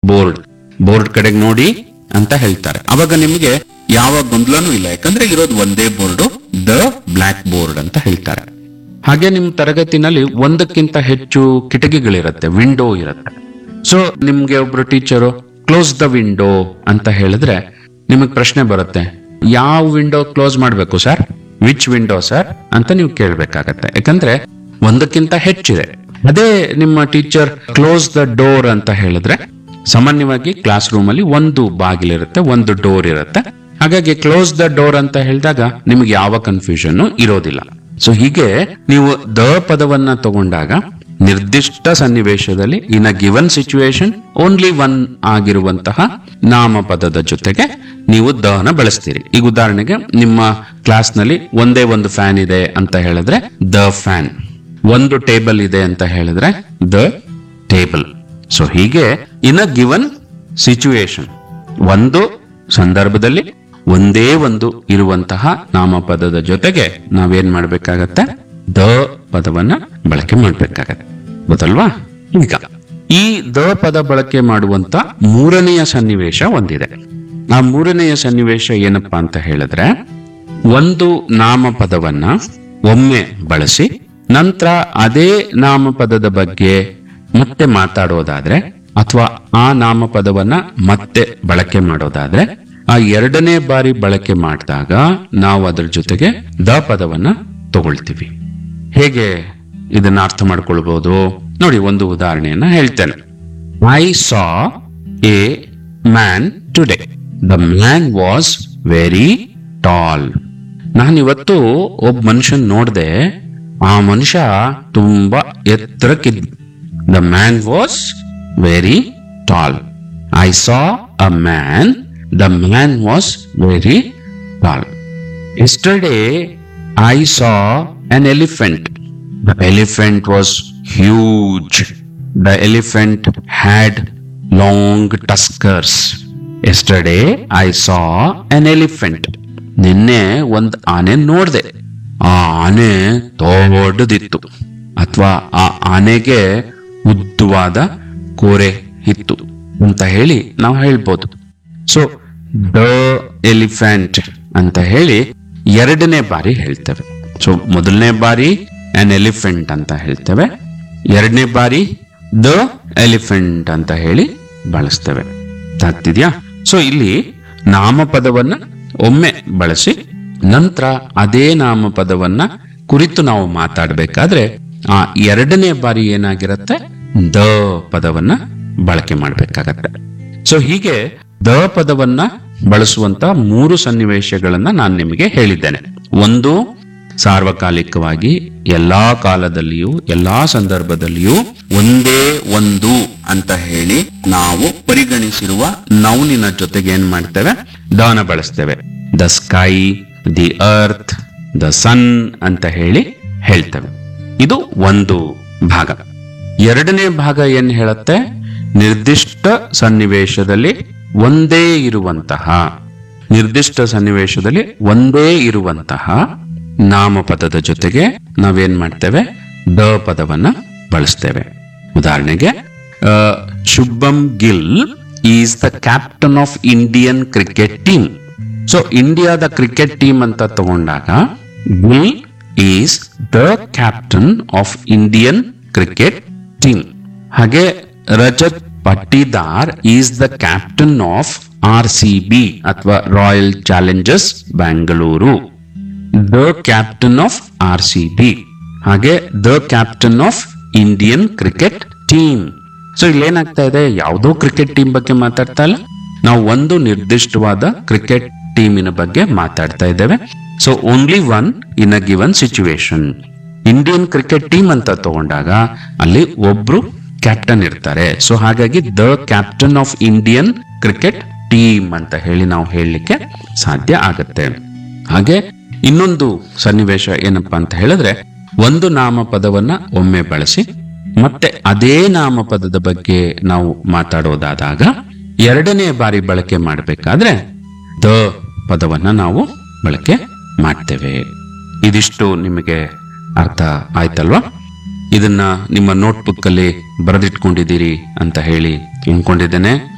Board board ಕಡೆಗೆ ನೋಡಿ ಅಂತ ಹೇಳ್ತಾರೆ ಅವಾಗ ನಿಮಗೆ ಯಾವ ಗೊಂದಲನೂ ಇಲ್ಲ ಯಾಕಂದ್ರೆ ಇರೋದು ಒಂದೇ ಬೋರ್ಡ್ ದ ಬ್ಲಾಕ್ ಬೋರ್ಡ್ ಅಂತ ಹೇಳ್ತಾರೆ ಹಾಗೆ ನಿಮ್ ತರಗತಿನಲ್ಲಿ ಒಂದಕ್ಕಿಂತ ಹೆಚ್ಚು ಕಿಟಕಿಗಳಿರುತ್ತೆ ವಿಂಡೋ ಇರುತ್ತೆ ಸೊ ನಿಮ್ಗೆ ಒಬ್ರು ಟೀಚರು ಕ್ಲೋಸ್ ದ ವಿಂಡೋ ಅಂತ ಹೇಳಿದ್ರೆ ನಿಮಗೆ ಪ್ರಶ್ನೆ ಬರುತ್ತೆ ಯಾವ ವಿಂಡೋ ಕ್ಲೋಸ್ ಮಾಡಬೇಕು ಸರ್ ವಿಚ್ ವಿಂಡೋ ಸರ್ ಅಂತ ನೀವು ಕೇಳ್ಬೇಕಾಗತ್ತೆ ಯಾಕಂದ್ರೆ ಒಂದಕ್ಕಿಂತ ಹೆಚ್ಚಿದೆ ಅದೇ ನಿಮ್ಮ ಟೀಚರ್ ಕ್ಲೋಸ್ ದ ಡೋರ್ ಅಂತ ಹೇಳಿದ್ರೆ ಸಾಮಾನ್ಯವಾಗಿ ಕ್ಲಾಸ್ ರೂಮ್ ಅಲ್ಲಿ ಒಂದು ಬಾಗಿಲಿರುತ್ತೆ ಒಂದು ಡೋರ್ ಇರುತ್ತೆ ಹಾಗಾಗಿ ಕ್ಲೋಸ್ ದ ಡೋರ್ ಅಂತ ಹೇಳಿದಾಗ ನಿಮಗೆ ಯಾವ ಕನ್ಫ್ಯೂಷನ್ ಇರೋದಿಲ್ಲ ಸೊ ಹೀಗೆ ನೀವು ದ ಪದವನ್ನ ತಗೊಂಡಾಗ ನಿರ್ದಿಷ್ಟ ಸನ್ನಿವೇಶದಲ್ಲಿ in a given situation only one ಆಗಿರುವಂತಹ ನಾಮಪದದ ಜೊತೆಗೆ ನೀವು ದನ ಬಳಸ್ತೀರಿ ಈಗ ಉದಾಹರಣೆಗೆ ನಿಮ್ಮ ಕ್ಲಾಸ್ ನಲ್ಲಿ ಒಂದೇ ಒಂದು ಫ್ಯಾನ್ ಇದೆ ಅಂತ ಹೇಳಿದ್ರೆ ದ ಫ್ಯಾನ್ ಒಂದು ಟೇಬಲ್ ಇದೆ ಅಂತ ಹೇಳಿದ್ರೆ ದ ಟೇಬಲ್ ಸೊ ಹೀಗೆ ಇನ್ ಅ ಗಿವನ್ ಸಿಚುವೇಶನ್ ಒಂದು ಸಂದರ್ಭದಲ್ಲಿ ಒಂದೇ ಒಂದು ಇರುವಂತಹ ನಾಮಪದದ ಜೊತೆಗೆ ನಾವೇನ್ ಮಾಡ್ಬೇಕಾಗತ್ತೆ ದ ಪದವನ್ನ ಬಳಕೆ ಮಾಡ್ಬೇಕಾಗತ್ತೆ ಗೊತ್ತಲ್ವಾ ಈಗ ಈ ದ ಪದ ಬಳಕೆ ಮಾಡುವಂತ ಮೂರನೆಯ ಸನ್ನಿವೇಶ ಒಂದಿದೆ ಆ ಮೂರನೆಯ ಸನ್ನಿವೇಶ ಏನಪ್ಪಾ ಅಂತ ಹೇಳಿದ್ರೆ ಒಂದು ನಾಮಪದವನ್ನ ಒಮ್ಮೆ ಬಳಸಿ ನಂತರ ಅದೇ ನಾಮಪದದ ಬಗ್ಗೆ ಮತ್ತೆ ಮಾತಾಡೋದಾದ್ರೆ ಅಥವಾ ಆ ನಾಮಪದವನ್ನ ಮತ್ತೆ ಬಳಕೆ ಮಾಡೋದಾದ್ರೆ ಆ ಎರಡನೇ ಬಾರಿ ಬಳಕೆ ಮಾಡಿದಾಗ ನಾವು ಅದರ ಜೊತೆಗೆ ದ ಪದವನ್ನ ತಗೊಳ್ತೀವಿ ಹೇಗೆ ಇದನ್ನ ಅರ್ಥ ಮಾಡ್ಕೊಳ್ಬಹುದು ನೋಡಿ ಒಂದು ಉದಾಹರಣೆಯನ್ನ ಹೇಳ್ತೇನೆ I saw a man today the man was very tall ನಾನಿವತ್ತು ಒಬ್ಬ ಮನುಷ್ಯನ್ ನೋಡ್ದೆ ಆ ಮನುಷ್ಯ ತುಂಬಾ ಎತ್ತರಕ್ಕಿದ್ದ the man was very tall I saw a man the man was very tall Yesterday, I saw an elephant. The elephant was huge. The elephant had long tuskers. Yesterday, I saw an elephant. ನಿನ್ನೆ ಒಂದ್ ಆನೆ ನೋಡ್ದೆ ಆ ಆನೆ ದೊಡ್ಡದಿತ್ತು ಅಥವಾ ಆ ಆನೆಗೆ ಉದ್ದವಾದ ಕೋರೆ ಇತ್ತು ಅಂತ ಹೇಳಿ ನಾವು ಹೇಳ್ಬೋದು ಸೊ ದ ಎಲಿಫೆಂಟ್ ಅಂತ ಹೇಳಿ ಎರಡನೇ ಬಾರಿ ಹೇಳ್ತೇವೆ ಸೊ ಮೊದಲನೇ ಬಾರಿ ಅನ್ ಎಲಿಫೆಂಟ್ ಅಂತ ಹೇಳ್ತೇವೆ ಎರಡನೇ ಬಾರಿ ದ ಎಲಿಫೆಂಟ್ ಅಂತ ಹೇಳಿ ಬಳಸ್ತೇವೆ ಆಗ್ತಿದ್ಯಾ ಸೊ ಇಲ್ಲಿ ನಾಮಪದವನ್ನ ಒಮ್ಮೆ ಬಳಸಿ ನಂತರ ಅದೇ ನಾಮಪದವನ್ನ ಕುರಿತು ನಾವು ಮಾತಾಡಬೇಕಾದ್ರೆ ಆ ಎರಡನೇ ಬಾರಿ ಏನಾಗಿರತ್ತೆ ದ ಪದವನ್ನ ಬಳಕೆ ಮಾಡ್ಬೇಕಾಗತ್ತೆ ಸೊ ಹೀಗೆ ದ ಪದವನ್ನ ಬಳಸುವಂತ ಮೂರು ಸನ್ನಿವೇಶಗಳನ್ನ ನಾನು ನಿಮಗೆ ಹೇಳಿದ್ದೇನೆ ಒಂದು ಸಾರ್ವಕಾಲಿಕವಾಗಿ ಎಲ್ಲಾ ಕಾಲದಲ್ಲಿಯೂ ಎಲ್ಲಾ ಸಂದರ್ಭದಲ್ಲಿಯೂ ಒಂದೇ ಒಂದು ಅಂತ ಹೇಳಿ ನಾವು ಪರಿಗಣಿಸಿರುವ ನೌನಿನ ಜೊತೆಗೆ ಏನ್ ಮಾಡ್ತೇವೆ ದನ ಬಳಸ್ತೇವೆ the sky the earth the sun ಅಂತ ಹೇಳಿ ಹೇಳ್ತೇವೆ ಇದು ಒಂದು ಭಾಗ ಎರಡನೇ ಭಾಗ ಏನ್ ಹೇಳುತ್ತೆ ನಿರ್ದಿಷ್ಟ ಸನ್ನಿವೇಶದಲ್ಲಿ ಒಂದೇ ಇರುವಂತಹ ನಿರ್ದಿಷ್ಟ ಸನ್ನಿವೇಶದಲ್ಲಿ ಒಂದೇ ಇರುವಂತಹ ನಾಮಪದದ ಜೊತೆಗೆ ನಾವೇನ್ ಮಾಡ್ತೇವೆ ದ ಪದವನ್ನ ಬಳಸ್ತೇವೆ ಉದಾಹರಣೆಗೆ ಆ, Shubman Gill is the captain of Indian cricket team so ಇಂಡಿಯಾದ ಕ್ರಿಕೆಟ್ ಟೀಮ್ ಅಂತ ತಗೊಂಡಾಗ Gill is the captain of Indian cricket team ಹಾಗೆ Rajat Patidar is the captain of R C B ಅಥವಾ Royal Challengers Bengaluru the captain of R C B ಹಾಗೆ the captain of Indian cricket team so ಇಲ್ಲೇನಾಗ್ತಾ ಇದೆ ಯಾವುದೋ cricket team ಬಗ್ಗೆ ಮಾತಾಡ್ತಾ ಇಲ್ಲ ನಾವು ಒಂದು ನಿರ್ದಿಷ್ಟವಾದ ಕ್ರಿಕೆಟ್ ಟೀಮಿನ ಬಗ್ಗೆ ಮಾತಾಡ್ತಾ ಇದ್ದೇವೆ so only one in a given situation Indian cricket team ಅಂತ ತಗೊಂಡಾಗ ಅಲ್ಲಿ ಒಬ್ರು ಕ್ಯಾಪ್ಟನ್ ಇರ್ತಾರೆ ಸೊ ಹಾಗಾಗಿ the captain of Indian cricket team ಅಂತ ಹೇಳಿ ನಾವು ಹೇಳಲಿಕ್ಕೆ ಸಾಧ್ಯ ಆಗತ್ತೆ ಹಾಗೆ ಇನ್ನೊಂದು ಸನ್ನಿವೇಶ ಏನಪ್ಪಾ ಅಂತ ಹೇಳಿದ್ರೆ ಒಂದು ನಾಮಪದವನ್ನ ಒಮ್ಮೆ ಬಳಸಿ ಮತ್ತೆ ಅದೇ ನಾಮಪದದ ಬಗ್ಗೆ ನಾವು ಮಾತಾಡೋದಾದಾಗ ಎರಡನೇ ಬಾರಿ ಬಳಕೆ ಮಾಡಬೇಕಾದ್ರೆ ದ ಪದವನ್ನ ನಾವು ಬಳಕೆ ಮಾಡ್ತೇವೆ ಇದಿಷ್ಟು ನಿಮಗೆ ಅರ್ಥ ಆಯ್ತಲ್ವಾ ಇದನ್ನ ನಿಮ್ಮ ನೋಟ್ಬುಕ್ ಅಲ್ಲಿ ಬರೆದಿಟ್ಕೊಂಡಿದ್ದೀರಿ ಅಂತ ಹೇಳಿ ಅನ್ಕೊಂಡಿದ್ದೇನೆ